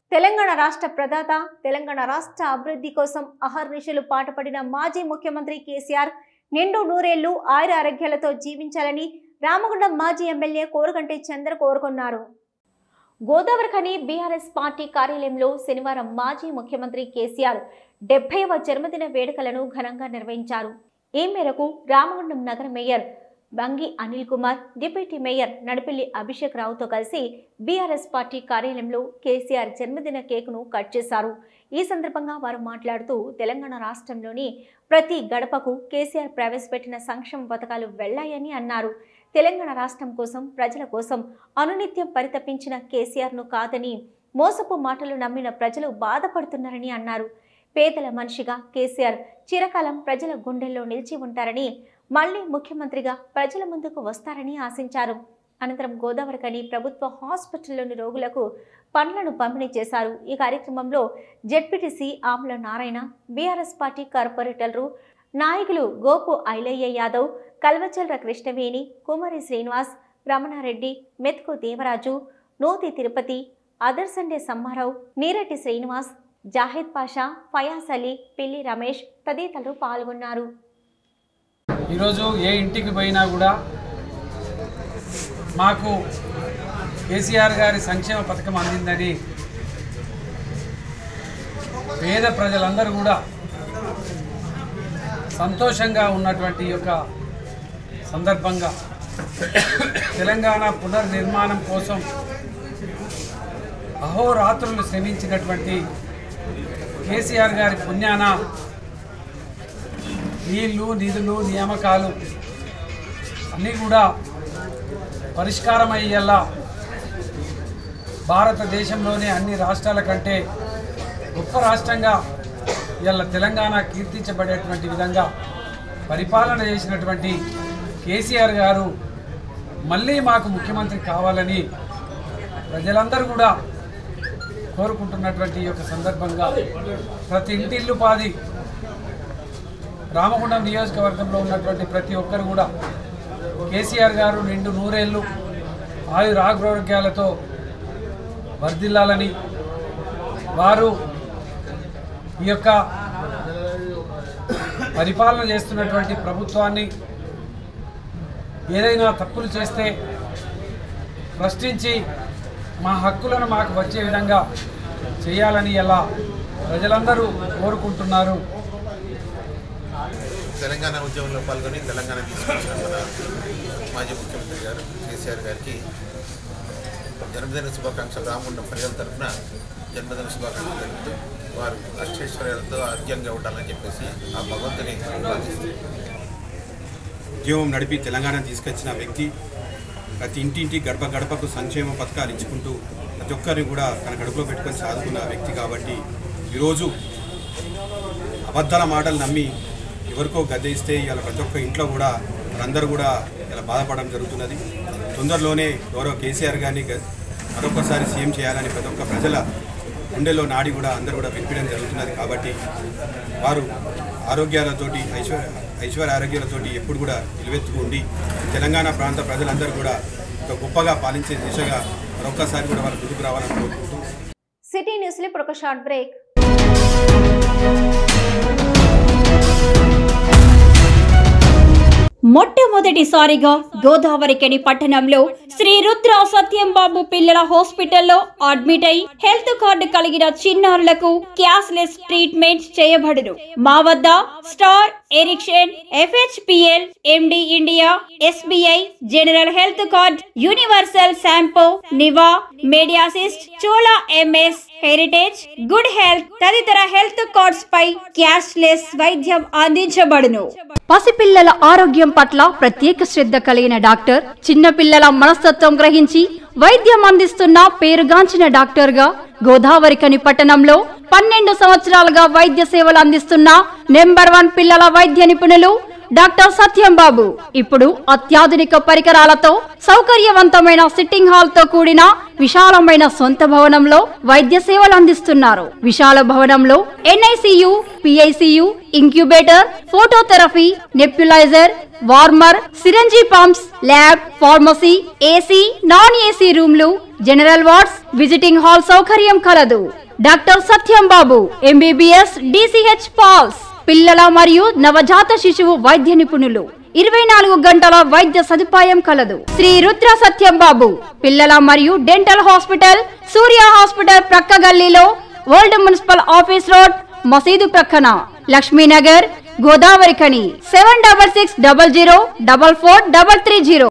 తెలంగాణ రాష్ట్ర ప్రదాత తెలంగాణ రాష్ట్ర అభివృద్ధి కోసం అహర్నిశలు పాటుపడిన మాజీ ముఖ్యమంత్రి కేసీఆర్ నిండు నూరేళ్లు ఆయుర ఆరోగ్యాలతో జీవించాలని రామగుండం మాజీ ఎమ్మెల్యే కోరగంటి చంద్ర కోరుకున్నారు గోదావరిఖని బీఆర్ఎస్ పార్టీ కార్యాలయంలో శనివారం మాజీ ముఖ్యమంత్రి కేసీఆర్ డెబ్బైవ జన్మదిన వేడుకలను ఘనంగా నిర్వహించారు ఈ మేరకు రామగుండం నగర mayor Bangi Anil Kumar deputy mayor Nadipelli Abhishek రావుతో కలిసి బీఆర్ఎస్ పార్టీ కార్యాలయంలో కేసీఆర్ జన్మదిన కేకును కట్ చేశారు ఈ సందర్భంగా వారు మాట్లాడుతూ తెలంగాణ రాష్ట్రంలోని ప్రతి గడపకు కేసీఆర్ ప్రవేశపెట్టిన సంక్షేమ పథకాలు వెళ్లాయని అన్నారు తెలంగాణ రాష్ట్రం కోసం ప్రజల కోసం అనునిత్యం పరితపించిన కేసీఆర్ను కాదని మోసపు మాటలు నమ్మిన ప్రజలు బాధపడుతున్నారని అన్నారు పేదల మనిషిగా కేసీఆర్ చిరకాలం ప్రజల గుండెల్లో నిలిచి ఉంటారని మళ్లీ ముఖ్యమంత్రిగా ప్రజల ముందుకు వస్తారని ఆశించారు అనంతరం గోదావరికని ప్రభుత్వ హాస్పిటల్లోని రోగులకు పండ్లను పంపిణీ చేశారు ఈ కార్యక్రమంలో ZPTC Amula Narayana BRS party కార్పొరేటర్లు నాయకులు గోపు ఐలయ్య యాదవ్ కల్వచల్ర కృష్ణవేణి కుమారి శ్రీనివాస్ రమణారెడ్డి మెతుకు దేవరాజు నూతి తిరుపతి అదర్సండే సమ్మారావు నీరటి శ్రీనివాస్ జాహిద్ పాషా ఫయాజ్ అలీ పిల్లి రమేష్ తదితరులు పాల్గొన్నారు ఈరోజు ఏ ఇంటికి పోయినా కూడా మాకు కేసీఆర్ గారి సంక్షేమ పథకం అందిందని పేద ప్రజలందరూ కూడా సంతోషంగా ఉన్నటువంటి ఈ యొక్క సందర్భంగా తెలంగాణ పునర్నిర్మాణం కోసం అహోరాత్రులు శ్రమించినటువంటి కేసీఆర్ గారి పుణ్యాన నీళ్లు నిధులు నియామకాలు అన్నీ కూడా పరిష్కారం అయ్యేలా భారతదేశంలోనే అన్ని రాష్ట్రాల కంటే గొప్ప రాష్ట్రంగా ఇవాళ తెలంగాణ కీర్తించబడేటువంటి విధంగా పరిపాలన చేసినటువంటి కేసీఆర్ గారు మళ్ళీ మాకు ముఖ్యమంత్రి కావాలని ప్రజలందరూ కూడా కోరుకుంటున్నటువంటి ఈ యొక్క సందర్భంగా ప్రతి ఇంటిల్లు పాది రామగుండం నియోజకవర్గంలో ఉన్నటువంటి ప్రతి ఒక్కరు కూడా కేసీఆర్ గారు నిండు నూరేళ్ళు ఆయుర ఆరోగ్యాలతో వర్ధిల్లాలని వారు ఈ యొక్క పరిపాలన చేస్తున్నటువంటి ప్రభుత్వాన్ని ఏదైనా తప్పులు చేస్తే ప్రశ్నించి మా హక్కులను మాకు వచ్చే విధంగా చేయాలని ఎలా ప్రజలందరూ కోరుకుంటున్నారు తెలంగాణ ఉద్యమంలో పాల్గొని తెలంగాణ తీసుకొచ్చిన మన మాజీ ముఖ్యమంత్రి గారు కేసీఆర్ గారికి జన్మదిన శుభాకాంక్షలు రామగుండం ప్రజల తరఫున జన్మదిన శుభాకాంక్షలు తెలుపుతూ వారు అష్టైశ్వర్యాలతో ఆరోగ్యంగా ఉండాలని చెప్పేసి ఆ భగవంతుని ప్రార్థిస్తూ ఉద్యమం నడిపి తెలంగాణ తీసుకొచ్చిన వ్యక్తి ప్రతి ఇంటింటి గడప గడపకు సంక్షేమ పథకాలు ఇచ్చుకుంటూ ప్రతి ఒక్కరిని కూడా తన గడుపులో పెట్టుకొని సాదుకున్న వ్యక్తి కాబట్టి ఈరోజు అబద్ధాల మాటలు నమ్మి ఎవరికో గద్దె ఇస్తే ఇవాళ ప్రతి ఒక్క ఇంట్లో కూడా అందరూ కూడా ఇలా బాధపడడం జరుగుతున్నది తొందరలోనే గౌరవ కేసీఆర్ గారిని గ- మరొకసారి సీఎం చేయాలని ప్రతి ఒక్క ప్రజల గుండెలో నాడి కూడా అందరూ కూడా వినిపించడం జరుగుతున్నది కాబట్టి వారు ఆరోగ్యాలతోటి ఐశ్వర్య ఐశ్వర్య ఆరోగ్యాలతోటి ఎప్పుడు కూడా నిలువెత్తుకు ఉండి తెలంగాణ ప్రాంత ప్రజలందరూ కూడా ఒక గొప్పగా పాలించే దిశగా మరొక్కసారి కూడా వారు ముందుకు రావాలని కోరుకుంటూ సిటీ న్యూస్లో ఇప్పుడు ఒక షార్ట్ బ్రేక్ మొట్టమొదటిసారిగా గోదావరికని పట్టణంలో శ్రీ రుద్ర సత్యం బాబు పిల్లల హాస్పిటల్లో అడ్మిట్ అయి హెల్త్ కార్డు కలిగిన చిన్నారులకు క్యాష్లెస్ ట్రీట్మెంట్ చేయబడును మా వద్ద star Ericson FHPL MD India SBI general health card universal Sompo Niva MediAssist Chola MS heritage good health తదితర హెల్త్ కార్డ్స్ పై క్యాష్లెస్ వైద్యం అందించబడును పసిపిల్లల ఆరోగ్యం పట్ల ప్రత్యేక శ్రద్ధ కలిగిన డాక్టర్ చిన్నపిల్లల మనస్తత్వం గ్రహించి వైద్యం అందిస్తున్న పేరుగాంచిన డాక్టర్ గా గోదావరికని పట్టణంలో పన్నెండు సంవత్సరాలుగా వైద్య సేవలు అందిస్తున్న నెంబర్ వన్ పిల్లల వైద్య నిపుణులు డాక్టర్ సత్యం బాబు ఇప్పుడు అత్యాధునిక పరికరాలతో సౌకర్యవంతమైన సిట్టింగ్ హాల్ తో కూడిన విశాలమైన సొంత భవనంలో వైద్య సేవలు అందిస్తున్నారు విశాల భవనంలో NICU PICU incubator phototherapy nebulizer warmer syringe pumps lab pharmacy AC non AC రూమ్లు జనరల్ వార్డ్స్ విజిటింగ్ హాల్ సౌకర్యం కలదు doctor Satyam Babu MBBS DCH PALS పిల్లల మరియు నవజాత శిశువు వైద్య నిపుణులు ఇరవై నాలుగు గంటల వైద్య సదుపాయం కలదు శ్రీ రుద్ర సత్యం బాబు పిల్లల మరియు డెంటల్ హాస్పిటల్ సూర్య హాస్పిటల్ ప్రక్క గల్లీలో ఓల్డ్ మున్సిపల్ ఆఫీస్ రోడ్ మసీదు ప్రక్కన Lakshminagar Godavari Khani seven double six double zero double four double three zero